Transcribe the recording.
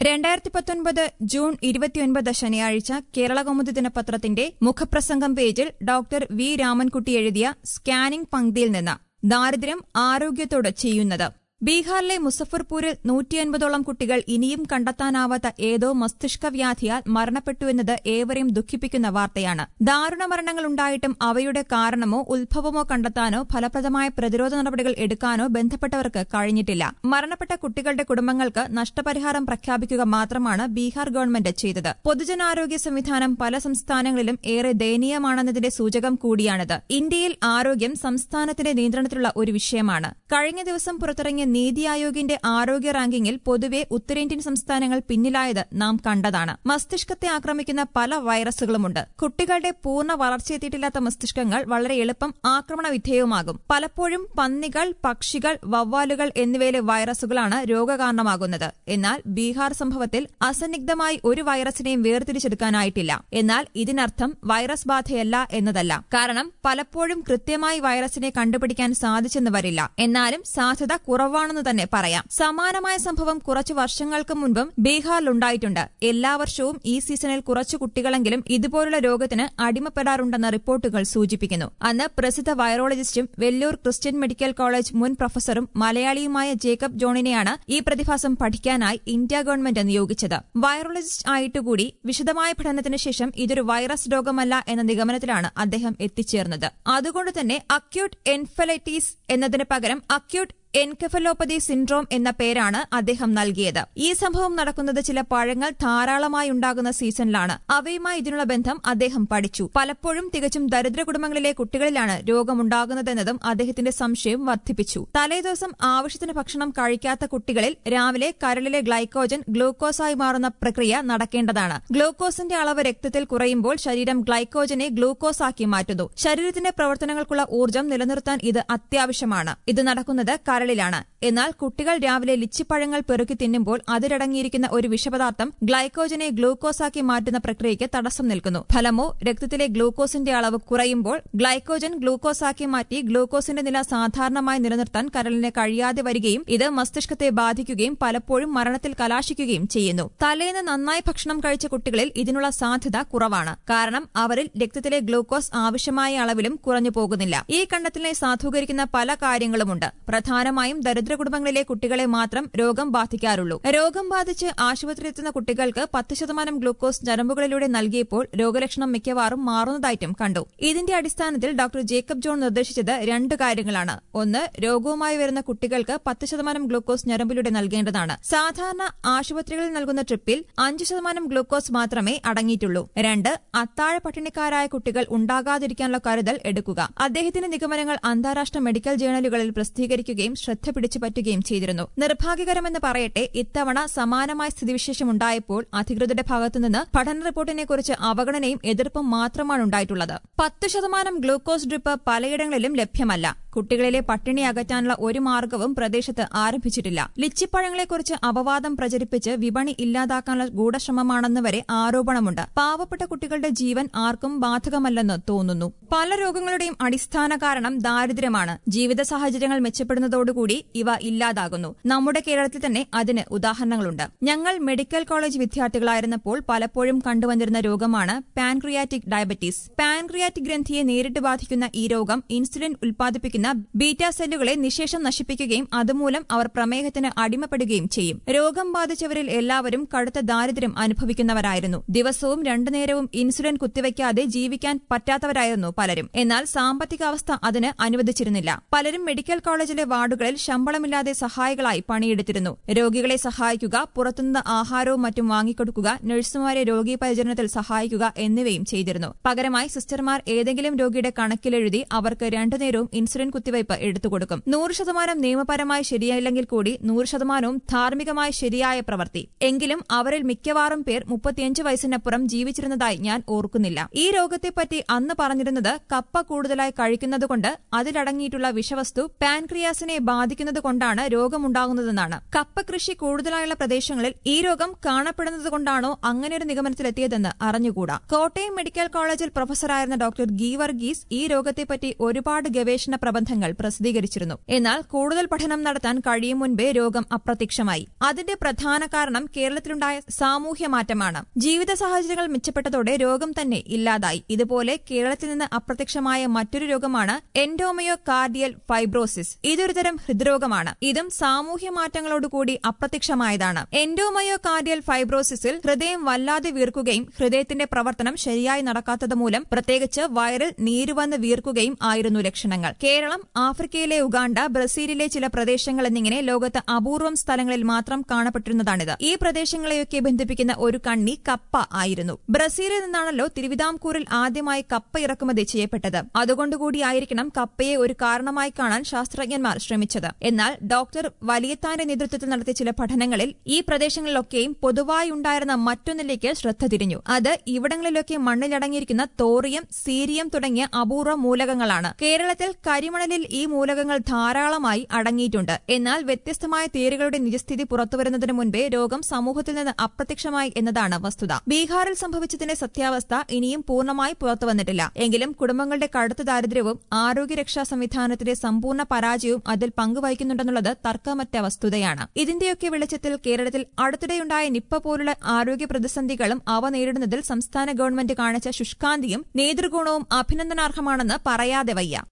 രണ്ടായിരത്തി പത്തൊൻപത് ജൂൺ ഇരുപത്തിയൊൻപത് ശനിയാഴ്ച കേരളകൗമുദി ദിനപത്രത്തിന്റെ മുഖപ്രസംഗം പേജിൽ ഡോക്ടർ വി രാമൻകുട്ടി എഴുതിയ സ്കാനിംഗ് പങ്ക്തിയിൽ നിന്ന് ദാരിദ്ര്യം ആരോഗ്യത്തോട് ചെയ്യുന്നത് ബീഹാറിലെ മുസഫർപൂരിൽ നൂറ്റിയൻപതോളം കുട്ടികൾ ഇനിയും കണ്ടെത്താനാവാത്ത ഏതോ മസ്തിഷ്ക വ്യാധിയാൽ മരണപ്പെട്ടുവെന്നത് ഏവരെയും ദുഃഖിപ്പിക്കുന്ന വാർത്തയാണ് ദാരുണ മരണങ്ങൾ ഉണ്ടായിട്ടും അവയുടെ കാരണമോ ഉത്ഭവമോ കണ്ടെത്താനോ ഫലപ്രദമായ പ്രതിരോധ നടപടികൾ എടുക്കാനോ ബന്ധപ്പെട്ടവർക്ക് കഴിഞ്ഞിട്ടില്ല മരണപ്പെട്ട കുട്ടികളുടെ കുടുംബങ്ങൾക്ക് നഷ്ടപരിഹാരം പ്രഖ്യാപിക്കുക മാത്രമാണ് ബീഹാർ ഗവൺമെന്റ് ചെയ്തത് പൊതുജനാരോഗ്യ സംവിധാനം പല സംസ്ഥാനങ്ങളിലും ഏറെ ദയനീയമാണെന്നതിന്റെ സൂചകം കൂടിയാണിത് ഇന്ത്യയിൽ ആരോഗ്യം സംസ്ഥാനത്തിന്റെ നിയന്ത്രണത്തിലുള്ള ഒരു വിഷയമാണ് കഴിഞ്ഞ ദിവസം പുറത്തിറങ്ങിയ നീതി ആയോഗിന്റെ ആരോഗ്യ റാങ്കിങ്ങിൽ പൊതുവെ ഉത്തരേന്ത്യൻ സംസ്ഥാനങ്ങൾ പിന്നിലായത് നാം കണ്ടതാണ് മസ്തിഷ്കത്തെ ആക്രമിക്കുന്ന പല വൈറസുകളുമുണ്ട് കുട്ടികളുടെ പൂർണ്ണ വളർച്ചയെത്തിയിട്ടില്ലാത്ത മസ്തിഷ്കങ്ങൾ വളരെ എളുപ്പം ആക്രമണ വിധേയവുമാകും പലപ്പോഴും പന്നികൾ പക്ഷികൾ വവ്വാലുകൾ എന്നിവയിലെ വൈറസുകളാണ് രോഗകാരണമാകുന്നത് എന്നാൽ ബീഹാർ സംഭവത്തിൽ അസന്നിഗ്ധമായി ഒരു വൈറസിനെയും വേർതിരിച്ചെടുക്കാനായിട്ടില്ല എന്നാൽ ഇതിനർത്ഥം വൈറസ് ബാധയല്ല എന്നതല്ല കാരണം പലപ്പോഴും കൃത്യമായി വൈറസിനെ കണ്ടുപിടിക്കാൻ സാധിച്ചെന്ന് വരില്ല എന്നാലും സാധ്യത കുറവാണെന്ന് തന്നെ പറയാം സമാനമായ സംഭവം കുറച്ചു വർഷങ്ങൾക്ക് മുൻപും ബീഹാറിലുണ്ടായിട്ടുണ്ട് എല്ലാ വർഷവും ഈ സീസണിൽ കുറച്ചു കുട്ടികളെങ്കിലും ഇതുപോലുള്ള രോഗത്തിന് അടിമപ്പെടാറുണ്ടെന്ന റിപ്പോർട്ടുകൾ സൂചിപ്പിക്കുന്നു അന്ന് പ്രസിദ്ധ വൈറോളജിസ്റ്റും വെല്ലൂർ ക്രിസ്ത്യൻ മെഡിക്കൽ കോളേജ് മുൻ പ്രൊഫസറും മലയാളിയുമായ ജേക്കബ് ജോണിനെയാണ് ഈ പ്രതിഭാസം പഠിക്കാനായി ഇന്ത്യ ഗവൺമെന്റ് നിയോഗിച്ചത് വൈറോളജിസ്റ്റ് ആയിട്ടുകൂടി വിശദമായ പഠനത്തിന് ശേഷം ഇതൊരു വൈറസ് രോഗമല്ല എന്ന നിഗമനത്തിലാണ് അദ്ദേഹം എത്തിച്ചേർന്നത് അതുകൊണ്ട് തന്നെ അക്യൂട്ട് എൻഫലൈറ്റീസ് എന്നതിന് പകരം അക്യൂട്ട് എൻകെഫലോപ്പതി സിൻഡ്രോം എന്ന പേരാണ് അദ്ദേഹം നൽകിയത് ഈ സംഭവം നടക്കുന്നത് ചില പഴങ്ങൾ ധാരാളമായി ഉണ്ടാകുന്ന സീസണിലാണ് അവയുമായി ഇതിനുള്ള ബന്ധം അദ്ദേഹം പഠിച്ചു പലപ്പോഴും തികച്ചും ദരിദ്ര കുടുംബങ്ങളിലെ കുട്ടികളിലാണ് രോഗമുണ്ടാകുന്നതെന്നതും അദ്ദേഹത്തിന്റെ സംശയം വർദ്ധിപ്പിച്ചു തലേദിവസം ആവശ്യത്തിന് ഭക്ഷണം കഴിക്കാത്ത കുട്ടികളിൽ രാവിലെ കരളിലെ ഗ്ലൈക്കോജൻ ഗ്ലൂക്കോസായി മാറുന്ന പ്രക്രിയ നടക്കേണ്ടതാണ് ഗ്ലൂക്കോസിന്റെ അളവ് രക്തത്തിൽ കുറയുമ്പോൾ ശരീരം ഗ്ലൈക്കോജനെ ഗ്ലൂക്കോസാക്കി മാറ്റുന്നു ശരീരത്തിന്റെ പ്രവർത്തനങ്ങൾക്കുള്ള ഊർജ്ജം നിലനിർത്താൻ ഇത് അത്യാവശ്യമാണ് ഇത് നടക്കുന്നത് കരളിലാണ് എന്നാൽ കുട്ടികൾ രാവിലെ ലിച്ചിപ്പഴങ്ങൾ പെറുക്കി തിന്നുമ്പോൾ അതിലടങ്ങിയിരിക്കുന്ന ഒരു വിഷപദാർത്ഥം ഗ്ലൈക്കോജനെ ഗ്ലൂക്കോസാക്കി മാറ്റുന്ന പ്രക്രിയയ്ക്ക് തടസ്സം നിൽക്കുന്നു ഫലമോ രക്തത്തിലെ ഗ്ലൂക്കോസിന്റെ അളവ് കുറയുമ്പോൾ ഗ്ലൈക്കോജൻ ഗ്ലൂക്കോസാക്കി മാറ്റി ഗ്ലൂക്കോസിന്റെ നില സാധാരണമായി നിലനിർത്താൻ കരളിന് കഴിയാതെ വരികയും ഇത് മസ്തിഷ്കത്തെ ബാധിക്കുകയും പലപ്പോഴും മരണത്തിൽ കലാശിക്കുകയും ചെയ്യുന്നു തലേന്ന് നന്നായി ഭക്ഷണം കഴിച്ച കുട്ടികളിൽ ഇതിനുള്ള സാധ്യത കുറവാണ് കാരണം അവരിൽ രക്തത്തിലെ ഗ്ലൂക്കോസ് ആവശ്യമായ അളവിലും കുറഞ്ഞു പോകുന്നില്ല ഈ കണ്ടെത്തലിനെ സാധൂകരിക്കുന്ന പല കാര്യങ്ങളുമുണ്ട് പ്രധാനമായും ദരിദ്ര കുടുംബങ്ങളിലെ കുട്ടികളെ മാത്രം രോഗം ബാധിക്കാറുള്ളൂ രോഗം ബാധിച്ച് ആശുപത്രിയിലെത്തുന്ന കുട്ടികൾക്ക് പത്ത് ശതമാനം ഗ്ലൂക്കോസ് ഞരമ്പുകളിലൂടെ നൽകിയപ്പോൾ രോഗലക്ഷണം മിക്കവാറും മാറുന്നതായിട്ടും കണ്ടു ഇതിന്റെ അടിസ്ഥാനത്തിൽ ഡോക്ടർ ജേക്കബ് ജോൺ നിർദ്ദേശിച്ചത് രണ്ട് കാര്യങ്ങളാണ് ഒന്ന് രോഗവുമായി വരുന്ന കുട്ടികൾക്ക് പത്ത് ശതമാനം ഗ്ലൂക്കോസ് ഞരമ്പിലൂടെ നൽകേണ്ടതാണ് സാധാരണ ആശുപത്രികളിൽ നൽകുന്ന ട്രിപ്പിൽ അഞ്ച് ശതമാനം ഗ്ലൂക്കോസ് മാത്രമേ അടങ്ങിയിട്ടുള്ളൂ രണ്ട് അത്താഴ പട്ടിണിക്കാരായ കുട്ടികൾ ഉണ്ടാകാതിരിക്കാനുള്ള കരുതൽ എടുക്കുക അദ്ദേഹത്തിന്റെ നിഗമനങ്ങൾ അന്താരാഷ്ട്ര മെഡിക്കൽ ജേണലുകളിൽ പ്രസിദ്ധീകരിക്കുകയും ശ്രദ്ധ പിടിച്ചു പറ്റുകയും ചെയ്തിരുന്നു നിർഭാഗ്യകരമെന്ന് പറയട്ടെ ഇത്തവണ സമാനമായ സ്ഥിതിവിശേഷം ഉണ്ടായപ്പോൾ അധികൃതരുടെ ഭാഗത്തുനിന്ന് പഠന റിപ്പോർട്ടിനെക്കുറിച്ച് അവഗണനയും എതിർപ്പും മാത്രമാണ് ഉണ്ടായിട്ടുള്ളത് പത്ത് ശതമാനം ഗ്ലൂക്കോസ് ഡ്രിപ്പ് പലയിടങ്ങളിലും ലഭ്യമല്ല കുട്ടികളിലെ പട്ടിണി അകറ്റാനുള്ള ഒരു മാർഗവും പ്രദേശത്ത് ആരംഭിച്ചിട്ടില്ല ലിച്ചിപ്പഴങ്ങളെക്കുറിച്ച് അപവാദം പ്രചരിപ്പിച്ച് വിപണി ഇല്ലാതാക്കാനുള്ള ഗൂഢശ്രമമാണെന്ന് വരെ ആരോപണമുണ്ട് പാവപ്പെട്ട കുട്ടികളുടെ ജീവൻ ആർക്കും ബാധകമല്ലെന്ന് തോന്നുന്നു പല രോഗങ്ങളുടെയും അടിസ്ഥാന കാരണം ദാരിദ്ര്യമാണ് ജീവിത സാഹചര്യങ്ങൾ മെച്ചപ്പെടുന്നതോടുകൂടി ഇവ ഇല്ലാതാകുന്നു നമ്മുടെ കേരളത്തിൽ തന്നെ അതിന് ഉദാഹരണങ്ങളുണ്ട് ഞങ്ങൾ മെഡിക്കൽ കോളേജ് വിദ്യാർത്ഥികളായിരുന്നപ്പോൾ പലപ്പോഴും കണ്ടുവന്നിരുന്ന രോഗമാണ് പാൻക്രിയാറ്റിക് ഡയബറ്റീസ് പാൻക്രിയാറ്റിക് ഗ്രന്ഥിയെ നേരിട്ട് ബാധിക്കുന്ന ഈ രോഗം ഇൻസുലിൻ ഉൽപ്പാദിപ്പിക്കുന്ന ബീറ്റാ സെല്ലുകളെ നിശേഷം നശിപ്പിക്കുകയും അതുമൂലം അവർ പ്രമേഹത്തിന് അടിമപ്പെടുകയും ചെയ്യും രോഗം ബാധിച്ചവരിൽ എല്ലാവരും കടുത്ത ദാരിദ്ര്യം അനുഭവിക്കുന്നവരായിരുന്നു ദിവസവും രണ്ടു നേരവും ഇൻസുലിൻ കുത്തിവയ്ക്കാതെ ജീവിക്കാൻ പറ്റാത്തവരായിരുന്നു പലരും എന്നാൽ സാമ്പത്തികാവസ്ഥ അതിന് അനുവദിച്ചിരുന്നില്ല പലരും മെഡിക്കൽ കോളേജിലെ വാർഡുകളിൽ ശമ്പളമില്ലാതെ സഹായികളായി പണിയെടുത്തിരുന്നു രോഗികളെ സഹായിക്കുക പുറത്തുനിന്ന് ആഹാരവും മറ്റും വാങ്ങിക്കൊടുക്കുക നഴ്സുമാരെ രോഗി പരിചരണത്തിൽ സഹായിക്കുക എന്നിവയും ചെയ്തിരുന്നു പകരമായി സിസ്റ്റർമാർ ഏതെങ്കിലും രോഗിയുടെ കണക്കിലെഴുതി അവർക്ക് രണ്ടു നേരവും ഇൻസുലിൻ കുത്തിവയ്പ് എടുത്തുകൊടുക്കും നൂറ് ശതമാനം നിയമപരമായി ശരിയായില്ലെങ്കിൽ കൂടി നൂറ് ശതമാനവും ധാർമ്മികമായി ശരിയായ പ്രവൃത്തി എങ്കിലും അവരിൽ മിക്കവാറും പേർ മുപ്പത്തിയഞ്ച് വയസ്സിനപ്പുറം ജീവിച്ചിരുന്നതായി ഞാൻ ഓർക്കുന്നില്ല ഈ രോഗത്തെപ്പറ്റി അന്ന് പറഞ്ഞിരുന്നത് കപ്പ കൂടുതലായി കഴിക്കുന്നതുകൊണ്ട് അതിലടങ്ങിയിട്ടുള്ള വിഷവസ്തു പാൻക്രിയാസിനെ ബാധിക്കുന്നതുകൊണ്ടാണ് രോഗമുണ്ടാകുന്നതെന്നാണ് കപ്പ കൃഷി കൂടുതലായുള്ള പ്രദേശങ്ങളിൽ ഈ രോഗം കാണപ്പെടുന്നതുകൊണ്ടാണോ അങ്ങനെയൊരു നിഗമനത്തിലെത്തിയതെന്ന് അറിഞ്ഞുകൂടാ കോട്ടയം മെഡിക്കൽ കോളേജിൽ പ്രൊഫസറായിരുന്ന ഡോക്ടർ ഗീ വർഗീസ് ഈ രോഗത്തെപ്പറ്റി ഒരുപാട് ഗവേഷണ പ്രബന്ധങ്ങൾ പ്രബന്ധങ്ങൾ പ്രസിദ്ധീകരിച്ചിരുന്നു എന്നാൽ കൂടുതൽ പഠനം നടത്താൻ കഴിയും മുൻപേ രോഗം അപ്രത്യക്ഷമായി അതിന്റെ പ്രധാന കാരണം കേരളത്തിലുണ്ടായ സാമൂഹ്യ മാറ്റമാണ് ജീവിത സാഹചര്യങ്ങൾ മെച്ചപ്പെട്ടതോടെ രോഗം തന്നെ ഇല്ലാതായി ഇതുപോലെ കേരളത്തിൽ നിന്ന് അപ്രത്യക്ഷമായ മറ്റൊരു രോഗമാണ് എൻഡോമയോ കാർഡിയൽ ഫൈബ്രോസിസ് ഇതൊരു തരം ഹൃദ്രോഗമാണ് ഇതും സാമൂഹ്യ മാറ്റങ്ങളോടുകൂടി അപ്രത്യക്ഷമായതാണ് എൻഡോമയോ കാർഡിയൽ ഫൈബ്രോസിസിൽ ഹൃദയം വല്ലാതെ വീർക്കുകയും ഹൃദയത്തിന്റെ പ്രവർത്തനം ശരിയായി നടക്കാത്തത് മൂലം പ്രത്യേകിച്ച് വയറിൽ നീരുവന്ന് വീർക്കുകയും ആയിരുന്നു ലക്ഷണങ്ങൾ കേരളം ആഫ്രിക്കയിലെ ഉഗാണ്ട ബ്രസീലിലെ ചില പ്രദേശങ്ങൾ എന്നിങ്ങനെ ലോകത്ത് അപൂർവം സ്ഥലങ്ങളിൽ മാത്രം കാണപ്പെട്ടിരുന്നതാണിത് ഈ പ്രദേശങ്ങളെയൊക്കെ ബന്ധിപ്പിക്കുന്ന ഒരു കണ്ണി കപ്പ ആയിരുന്നു ബ്രസീലിൽ നിന്നാണല്ലോ തിരുവിതാംകൂറിൽ ആദ്യമായി കപ്പ ഇറക്കുമതി ചെയ്യപ്പെട്ടത് അതുകൊണ്ടുകൂടിയായിരിക്കണം കപ്പയെ ഒരു കാരണമായി കാണാൻ ശാസ്ത്രജ്ഞന്മാർ ശ്രമിച്ചത് എന്നാൽ ഡോക്ടർ വലിയത്താന്റെ നേതൃത്വത്തിൽ നടത്തിയ ചില പഠനങ്ങളിൽ ഈ പ്രദേശങ്ങളിലൊക്കെയും പൊതുവായി ഉണ്ടായിരുന്ന മറ്റൊന്നിലേക്ക് ശ്രദ്ധ തിരിഞ്ഞു അത് ഇവിടങ്ങളിലൊക്കെ മണ്ണിലടങ്ങിയിരിക്കുന്ന തോറിയം സീരിയം തുടങ്ങിയ അപൂർവ മൂലകങ്ങളാണ് കേരളത്തിൽ കരിമണലിൽ ഈ മൂലകങ്ങൾ ധാരാളമായി അടങ്ങിയിട്ടുണ്ട് എന്നാൽ വ്യത്യസ്തമായ തീരുകളുടെ നിജസ്ഥിതി പുറത്തുവരുന്നതിന് മുൻപേ രോഗം സമൂഹത്തിൽ നിന്ന് അപ്രത്യക്ഷമായി എന്നതാണ് വസ്തുത ബീഹാറിൽ സംഭവിച്ചതിന്റെ സത്യാവസ്ഥ ഇനിയും പൂർണ്ണമായി പുറത്തുവന്നിട്ടില്ല എങ്കിലും കുടുംബങ്ങളുടെ കടുത്ത ദാരിദ്ര്യവും ആരോഗ്യരക്ഷാ സംവിധാനത്തിന്റെ സമ്പൂർണ്ണ പരാജയവും അതിൽ പങ്കുവഹിക്കുന്നുണ്ടെന്നുള്ളത് തർക്കമറ്റ വസ്തുതയാണ് ഇതിന്റെയൊക്കെ വെളിച്ചത്തിൽ കേരളത്തിൽ അടുത്തിടെയുണ്ടായ നിപ്പ പോലുള്ള ആരോഗ്യ പ്രതിസന്ധികളും അവ നേരിടുന്നതിൽ സംസ്ഥാന ഗവൺമെന്റ് കാണിച്ച ശുഷ്കാന്തിയും നേതൃഗുണവും അഭിനന്ദനാർഹമാണെന്ന് പറയാതെ വയ്യ